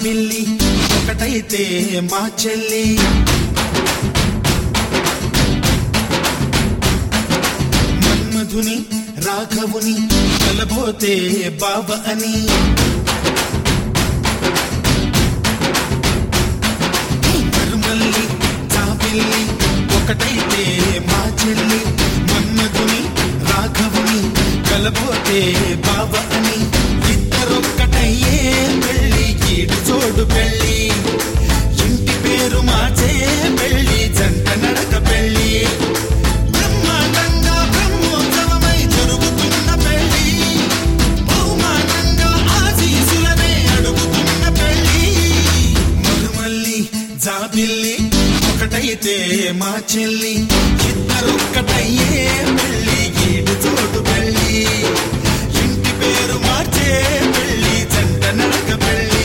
పిల్లి ఒకటైతే మా చెల్లి మన్మధుని రాఘవుని కలబోతే బావ అని మరుమల్లి చాపిల్లి ఒకటైతే మా చెల్లి మన్మధుని రాఘవుని కలబోతే బావ అని ఇద్దరొక్కటయ్యే పెళ్ళి ఈడు చోడు పెళ్ళి ఇంటి పేరు మార్చే పెళ్ళి జంట నడక పెళ్ళి బ్రహ్మాండంగా బ్రహ్మోత్సవమై జరుగుతున్న పెళ్ళి బహుమానంగా ఆశీసులనే అడుగుతున్న పెళ్ళి మరుమల్లి జాబిల్లి ఒకటైతే మా చెల్లి ఇద్దరొక్కటయ్యే పెళ్ళి ఈడు చోటు పెళ్ళి ఇంటి పేరు మార్చే పెళ్ళి జంట నడక పెళ్ళి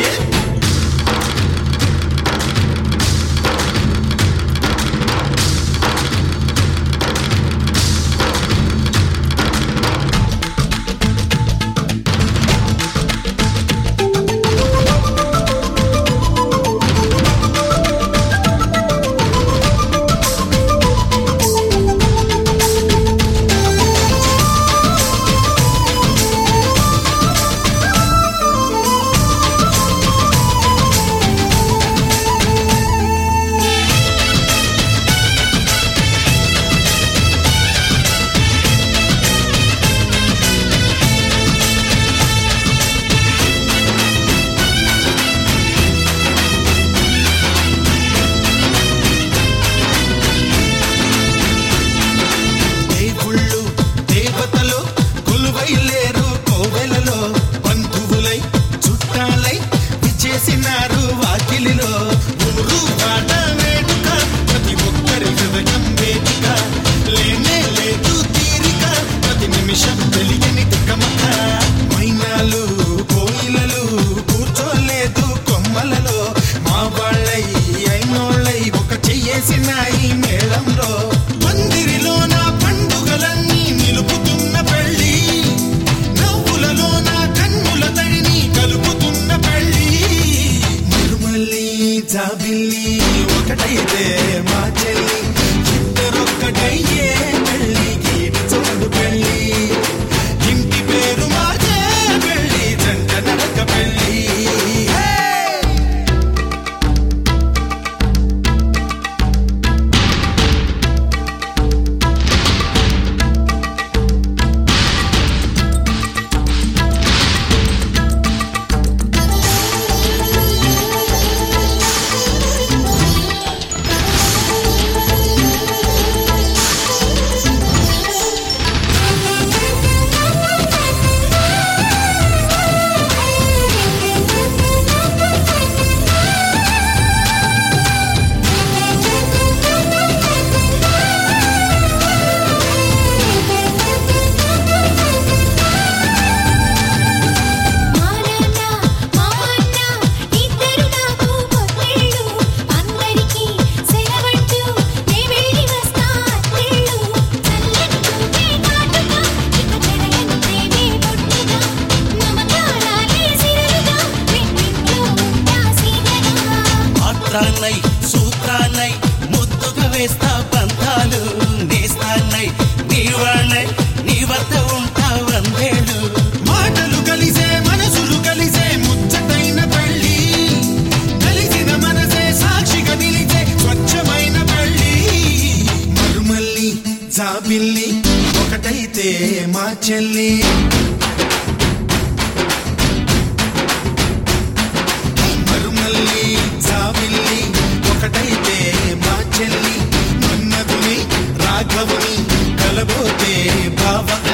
దేవుళ్ళు దేవతలు కొలువై లేరు కోవెలలో బంధువులై చుట్టాలై విచ్చేసినారు వాకిలిలో ఊరు వాడ వేడుక ప్రతి ఒక్కరి హృదయం వేదిక లేనే లేదు తీరిక ప్రతి నిమిషం తెలియని తిక్కమక్క మైనాలు కోయిలలు కూర్చోలేదు కొమ్మలలో మా వాళ్ళై అయినోళ్ళై ఒక చెయ్యేసిన ఈ మేళంలో మందిరిలో నా పండుగలన్నీ నిలుపుతున్న పెళ్ళి నవ్వులలో నా కన్నుల తడిని కలుపుతున్న పెళ్ళి మరుమల్లి జాబిల్లి ఒకటైతే మా చెల్లి ఇద్దరొక్కటయ్యే పెళ్ళి గీడి చోడు పెళ్ళి ఇంటి పేరు మాదే పెళ్ళి జంట నడక పెళ్ళి హే! మా నాన్న మా అన్న ఇద్దరు నాకు కొత్తేళ్ళు అందరికీ సెలవంటూ నే వెళ్ళి వస్తా అత్తేళ్ళు చల్లని చూపే కాటుగా ఇక జరగంతేనే బొట్టుగా మమకారాలే సిరలుగా వెన్నింట్లో ఉంటా సీనగా పాత్రాన్నై సూత్రాన్నై ముద్దుగా వేస్తా బంధాలు నేస్తాన్నై నీ వాళ్ళై నీ వద్ద ఉంటా వందేళ్ళు మాటలు కలిసే మనసులు కలిసే ముచ్చటైన పెళ్ళి కలిసిన మనసే సాక్షిగా నిలిచే స్వచ్ఛమైన పెళ్ళి మరుమల్లి జాబిల్లి ఒకటైతే మా చెల్లి మరుమల్లి జాబిల్లి ఒకటైతే మా చెల్లి మన్నదుని రాఘవుని కలబోతే బావ